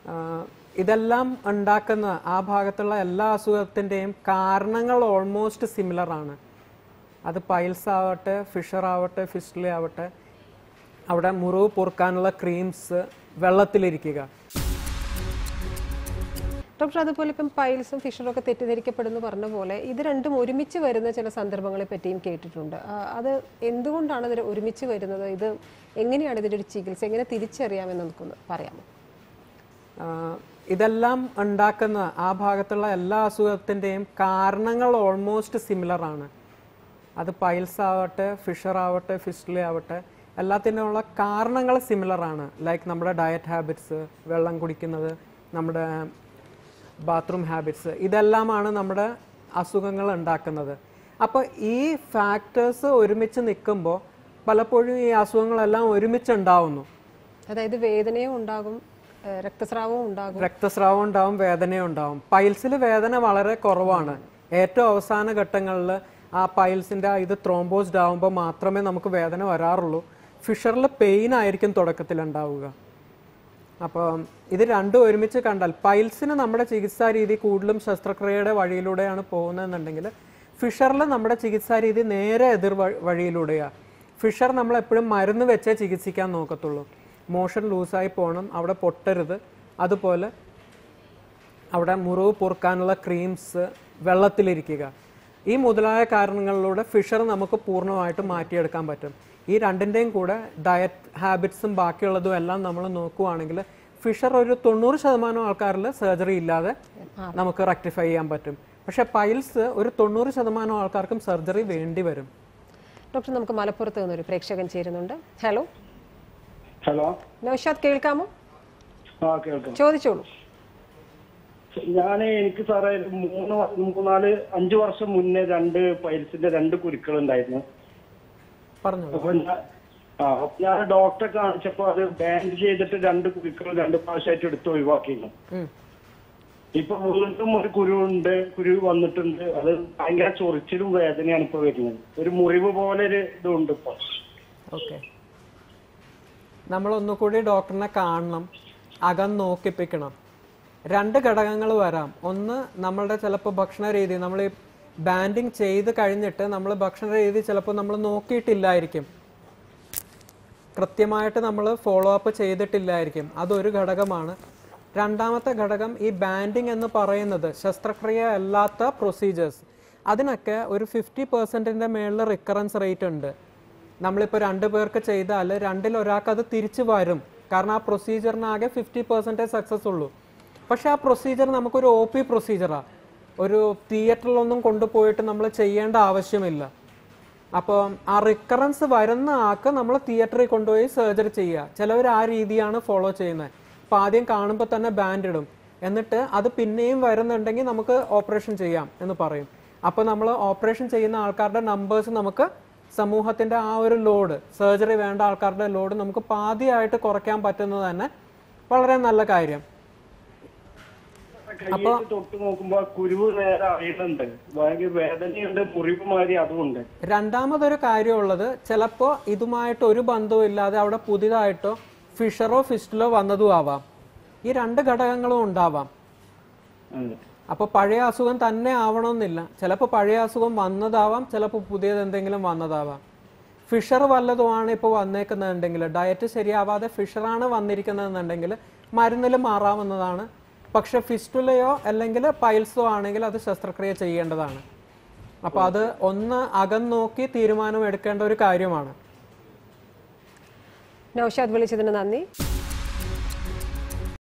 ആഹ് ഇതെല്ലാം ഉണ്ടാക്കുന്ന ആ ഭാഗത്തുള്ള എല്ലാ അസുഖത്തിൻ്റെയും കാരണങ്ങൾ ഓൾമോസ്റ്റ് സിമിലർ ആണ് അത് പൈൽസ് ആവട്ടെ ഫിഷർ ആവട്ടെ ഫിസ്റ്റുല ആവട്ടെ അവിടെ മുറിവ് പൊറുക്കാനുള്ള ക്രീംസ് വെള്ളത്തിലിരിക്കുക ഡോക്ടർ അതുപോലെ ഇപ്പം പൈൽസും ഫിഷറും ഒക്കെ തെറ്റിദ്ധരിക്കപ്പെടുന്നു പറഞ്ഞ പോലെ ഇത് രണ്ടും ഒരുമിച്ച് വരുന്ന ചില സന്ദർഭങ്ങളെ പറ്റിയും കേട്ടിട്ടുണ്ട് ആ, അത് എന്തുകൊണ്ടാണ് ഇത് ഒരുമിച്ച് വരുന്നത് ഇത് എങ്ങനെയാണ് ഇതിൻ്റെ ഒരു ചികിത്സ എങ്ങനെ തിരിച്ചറിയാമെന്ന് നമുക്കൊന്ന് പറയാമോ ആഹ് ഇതെല്ലാം ഉണ്ടാക്കുന്ന ആ ഭാഗത്തുള്ള എല്ലാ അസുഖത്തിൻ്റെയും കാരണങ്ങൾ ഓൾമോസ്റ്റ് സിമിലർ ആണ് അത് പൈൽസ് ആവട്ടെ ഫിഷർ ആവട്ടെ ഫിസ്റ്റുല ആവട്ടെ എല്ലാത്തിനുള്ള കാരണങ്ങൾ സിമിലർ ആണ് ലൈക്ക് നമ്മുടെ ഡയറ്റ് ഹാബിറ്റ്സ് വെള്ളം കുടിക്കുന്നത് നമ്മുടെ ബാത്റൂം ഹാബിറ്റ്സ് ഇതെല്ലാമാണ് നമ്മുടെ അസുഖങ്ങൾ ഉണ്ടാക്കുന്നത് അപ്പോൾ ഈ ഫാക്ടേഴ്സ് ഒരുമിച്ച് നിൽക്കുമ്പോൾ പലപ്പോഴും ഈ അസുഖങ്ങളെല്ലാം ഒരുമിച്ച് ഉണ്ടാവുന്നു അതായത് വേദനയും ഉണ്ടാകും ആ, രക്തസ്രാവവും ഉണ്ടാകും രക്തസ്രാവം ഉണ്ടാവും വേദനയും ഉണ്ടാവും പൈൽസിൽ വേദന വളരെ കുറവാണ് ഏറ്റവും അവസാന ഘട്ടങ്ങളിൽ ആ പൈൽസിന്റെ ആ ഇത് ത്രോംബോസ്ഡ് ആവുമ്പോൾ മാത്രമേ നമുക്ക് വേദന വരാറുള്ളൂ ഫിഷറിൽ പെയിൻ ആയിരിക്കും തുടക്കത്തിൽ ഉണ്ടാവുക അപ്പോൾ ഇത് രണ്ടും ഒരുമിച്ച് കണ്ടാൽ പൈൽസിന് നമ്മുടെ ചികിത്സാ രീതി കൂടുതലും ശസ്ത്രക്രിയയുടെ വഴിയിലൂടെയാണ് പോകുന്നതെന്നുണ്ടെങ്കിൽ ഫിഷറിൽ നമ്മുടെ ചികിത്സാ രീതി നേരെ എതിർ വ- വഴിയിലൂടെയാണ് ഫിഷർ നമ്മൾ എപ്പോഴും മരുന്ന് വെച്ചേ ചികിത്സിക്കാൻ നോക്കത്തുള്ളൂ മോഷൻ ലൂസായി പോകണം അവിടെ പൊട്ടരുത് അതുപോലെ അവിടെ മുറിവ് പൊറുക്കാനുള്ള ക്രീംസ് വെള്ളത്തിലിരിക്കുക ഈ മുതലായ കാരണങ്ങളിലൂടെ ഫിഷർ നമുക്ക് പൂർണ്ണമായിട്ട് മാറ്റിയെടുക്കാൻ പറ്റും ഈ രണ്ടിൻ്റെയും കൂടെ ഡയറ്റ് ഹാബിറ്റ്സും ബാക്കിയുള്ളതും എല്ലാം നമ്മൾ നോക്കുവാണെങ്കിൽ ഫിഷർ ഒരു തൊണ്ണൂറ് ശതമാനം ആൾക്കാരിൽ സർജറി ഇല്ലാതെ നമുക്ക് റെക്ടിഫൈ ചെയ്യാൻ പറ്റും പക്ഷേ പൈൽസ് ഒരു തൊണ്ണൂറ് ശതമാനം ആൾക്കാർക്കും സർജറി വേണ്ടി വരും ഡോക്ടർ നമുക്ക് മലപ്പുറത്ത് നിന്നൊരു പ്രേക്ഷകൻ ചേരുന്നുണ്ട് ഹലോ ഹലോ നൗഷാദ് കേൾക്കാമോ ആ കേൾക്കാം ചോദിച്ചോളൂ ഞാൻ എനിക്ക് സാറേ ഒരു മൂന്ന് വ- മൂന്നാല് അഞ്ചു വർഷം മുന്നേ രണ്ട് പൈൽസിന്റെ രണ്ട് കുരുക്കൾ ഉണ്ടായിരുന്നു പറഞ്ഞോളൂ അപ്പൊ ഞാൻ ആ അപ്പൊ ഞാൻ ഡോക്ടറെ കാണിച്ചപ്പോ അത് ബാൻഡ് ചെയ്തിട്ട് രണ്ട് കുരുക്കൾ രണ്ട് പ്രാവശ്യമായിട്ട് എടുത്ത് ഒഴിവാക്കിയിരുന്നു ഉം. ഇപ്പൊ വീണ്ടും ഒരു കുരു ഉണ്ട് കുരു വന്നിട്ടുണ്ട് അത് ഭയങ്കര ചൊറിച്ചിലും വേദനയാണ് ഇപ്പൊ വരുന്നത് ഒരു മുറിവ് പോലെ ഒരു ഇതുണ്ട് ഇപ്പൊ ഓക്കെ നമ്മൾ ഒന്നുകൂടി ഡോക്ടറിനെ കാണണം അകം നോക്കിപ്പിക്കണം രണ്ട് ഘടകങ്ങൾ വരാം ഒന്ന് നമ്മളുടെ ചിലപ്പോൾ ഭക്ഷണ രീതി നമ്മൾ ഈ ബാൻഡിങ് ചെയ്ത് കഴിഞ്ഞിട്ട് നമ്മൾ ഭക്ഷണ രീതി ചിലപ്പോൾ നമ്മൾ നോക്കിയിട്ടില്ലായിരിക്കും കൃത്യമായിട്ട് നമ്മൾ ഫോളോ അപ്പ് ചെയ്തിട്ടില്ലായിരിക്കും അതൊരു ഘടകമാണ് രണ്ടാമത്തെ ഘടകം ഈ ബാൻഡിങ് എന്ന് പറയുന്നത് ശസ്ത്രക്രിയ അല്ലാത്ത പ്രൊസീജിയേഴ്സ് അതിനൊക്കെ ഒരു ഫിഫ്റ്റി പെർസെൻറ്റിൻ്റെ മേളിൽ റിക്കറൻസ് റേറ്റ് ഉണ്ട് നമ്മളിപ്പോൾ രണ്ട് പേർക്ക് ചെയ്താൽ രണ്ടിൽ ഒരാൾക്ക് അത് തിരിച്ചു വരും കാരണം ആ പ്രൊസീജിയറിനാകെ ഫിഫ്റ്റി പെർസെൻറ്റേജ് സക്സസ് ഉള്ളൂ പക്ഷേ ആ പ്രൊസീജിയർ നമുക്കൊരു ഒ പി പ്രൊസീജിയറാണ് ഒരു തിയേറ്ററിലൊന്നും കൊണ്ടുപോയിട്ട് നമ്മൾ ചെയ്യേണ്ട ആവശ്യമില്ല അപ്പോൾ ആ റിക്കറൻസ് വരുന്ന ആൾക്ക് നമ്മൾ തിയേറ്ററിൽ കൊണ്ടുപോയി സർജറി ചെയ്യുക ചിലവർ ആ രീതിയാണ് ഫോളോ ചെയ്യുന്നത് അപ്പോൾ ആദ്യം കാണുമ്പോൾ തന്നെ ബാൻഡ് ഇടും എന്നിട്ട് അത് പിന്നെയും വരുന്നുണ്ടെങ്കിൽ നമുക്ക് ഓപ്പറേഷൻ ചെയ്യാം എന്ന് പറയും അപ്പോൾ നമ്മൾ ഓപ്പറേഷൻ ചെയ്യുന്ന ആൾക്കാരുടെ നമ്പേഴ്സ് നമുക്ക് സമൂഹത്തിൻ്റെ ആ ഒരു ലോഡ് സർജറി വേണ്ട ആൾക്കാരുടെ ലോഡ് നമുക്ക് പാതിയായിട്ട് കുറയ്ക്കാൻ പറ്റുന്നത് തന്നെ വളരെ നല്ല കാര്യം കയ്യിൽ തൊട്ട് നോക്കുമ്പോ ആ കുരുവ് നേരെ അറിയുന്നുണ്ട് ഭയങ്കര വേദനയുണ്ട് മുറിവ് മാതിരി അതുമുണ്ട് രണ്ടാമതൊരു കാര്യമുള്ളത് ചിലപ്പോൾ ഇതുമായിട്ട് ഒരു ബന്ധവും ഇല്ലാതെ അവിടെ പുതിയതായിട്ടോ ഫിഷറോ ഫിസ്റ്റിലോ വന്നതും ആവാം ഈ രണ്ട് ഘടകങ്ങളും ഉണ്ടാവാം അതെ. അപ്പോൾ പഴയ അസുഖം തന്നെ ആവണമെന്നില്ല ചിലപ്പോൾ പഴയ അസുഖം വന്നതാവാം ചിലപ്പോൾ പുതിയത് എന്തെങ്കിലും വന്നതാവാം ഫിഷർ വല്ലതുമാണ് ഇപ്പോൾ വന്നേക്കുന്നതെന്നുണ്ടെങ്കിൽ ഡയറ്റ് ശരിയാവാതെ ഫിഷറാണ് വന്നിരിക്കുന്നതെന്നുണ്ടെങ്കിൽ മരുന്നിൽ മാറാവുന്നതാണ് പക്ഷെ ഫിസ്റ്റുലയോ അല്ലെങ്കിൽ പൈൽസോ ആണെങ്കിൽ അത് ശസ്ത്രക്രിയ ചെയ്യേണ്ടതാണ് അപ്പോൾ അത് ഒന്ന് അകം നോക്കി തീരുമാനം എടുക്കേണ്ട ഒരു കാര്യമാണ് നൗഷാദ് വിളിച്ചതിന് നന്ദി